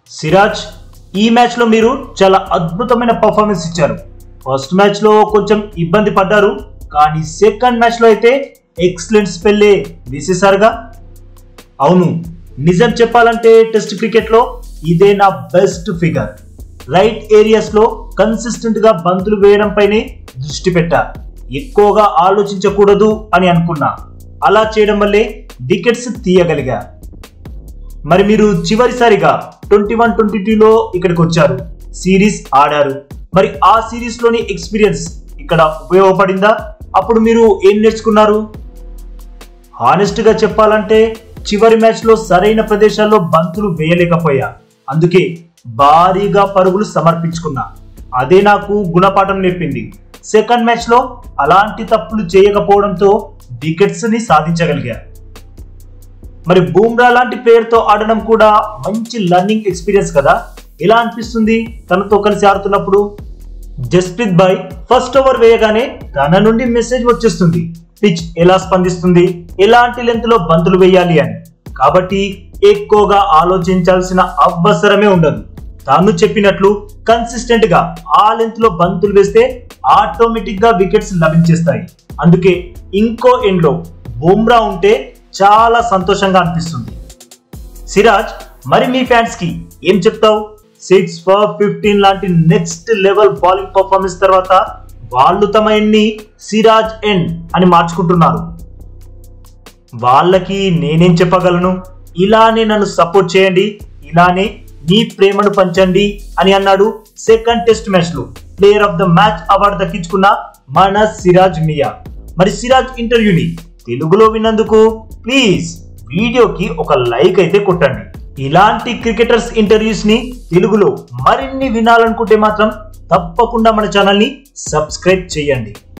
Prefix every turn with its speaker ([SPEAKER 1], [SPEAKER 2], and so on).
[SPEAKER 1] సిరాజ్ ఈ మ్యాచ్ లో మీరు చాలా అద్భుతమైన పర్ఫార్మెన్స్ ఇచ్చారు ఫస్ట్ మ్యాచ్ లో కొంచెం ఇబ్బంది పడ్డారు కానీ సెకండ్ మ్యాచ్ లో అయితే ఎక్సలెంట్ స్పెల్లే వేసేసారుగా అవును నిజం చెప్పాలంటే టెస్ట్ క్రికెట్ లో ఇదే నా బెస్ట్ ఫిగర్ రైట్ ఏరియాస్ లో కన్సిస్టెంట్ గా బంతులు వేయడం పైనే దృష్టి పెట్టా ఎక్కువగా ఆలోచించకూడదు అని అనుకున్నా అలా చేయడం వల్లే వికెట్స్ తీయగలిగా మరి మీరు చివరిసారిగా ట్వంటీ వన్ ట్వంటీ టూలో ఇక్కడికి వచ్చారు సిరీస్ ఆడారు మరి ఆ సిరీస్ లోని ఎక్స్పీరియన్స్ ఇక్కడ ఉపయోగపడిందా అప్పుడు మీరు ఏం నేర్చుకున్నారు హానెస్ట్ గా చెప్పాలంటే చివరి మ్యాచ్ లో సరైన ప్రదేశాల్లో బంతులు వేయలేకపోయా అందుకే భారీగా పరుగులు సమర్పించుకున్నా అదే నాకు గుణపాఠం నేర్పింది సెకండ్ మ్యాచ్ లో అలాంటి తప్పులు చేయకపోవడంతో వికెట్స్ ని సాధించగలిగా మరి బూమ్రా లాంటి ప్లేయర్తో ఆడడం కూడా మంచి లర్నింగ్ ఎక్స్పీరియన్స్ కదా ఎలా అనిపిస్తుంది తనతో కలిసి ఆడుతున్నప్పుడు జస్ప్రీత్ బాయ్ ఫస్ట్ ఓవర్ వేయగానే తన నుండి మెసేజ్ వచ్చేస్తుంది పిచ్ ఎలా స్పందిస్తుంది ఎలాంటి లెంత్ లో బంతులు వేయాలి అని కాబట్టి ఎక్కువగా ఆలోచించాల్సిన అవసరమే ఉండదు తాను చెప్పినట్లు కన్సిస్టెంట్ గా ఆ లెంత్ లో బంతులు వేస్తే ఆటోమేటిక్ గా వికెట్స్ లభించేస్తాయి అందుకే ఇంకో ఎండ్ లో బుమ్రా ఉంటే చాలా సంతోషంగా అనిపిస్తుంది సిరాజ్ మరి మీ ఫ్యాన్స్ కి ఏం చెప్తావు సిక్స్ ఫర్ ఫిఫ్టీన్ లాంటి నెక్స్ట్ లెవెల్ బౌలింగ్ పర్ఫార్మెన్స్ తర్వాత వాళ్ళు తమ ఎన్ని సిరాజ్ ఎండ్ అని మార్చుకుంటున్నారు వాళ్ళకి నేనేం చెప్పగలను ఇలానే నన్ను సపోర్ట్ చేయండి ఇలానే మీ ప్రేమను పంచండి అని అన్నాడు సెకండ్ టెస్ట్ మ్యాచ్ లో player of the match award దక్కించుకున్న మన సిరాజ్ మియా మరి సిరాజ్ ఇంటర్వ్యూని తెలుగులో విన్నందుకు ప్లీజ్ వీడియోకి ఒక లైక్ అయితే కొట్టండి ఇలాంటి క్రికెటర్స్ ఇంటర్వ్యూస్ ని తెలుగులో మరిన్ని వినాలనుకుంటే మాత్రం తప్పకుండా మన ఛానల్ ని సబ్స్క్రైబ్ చేయండి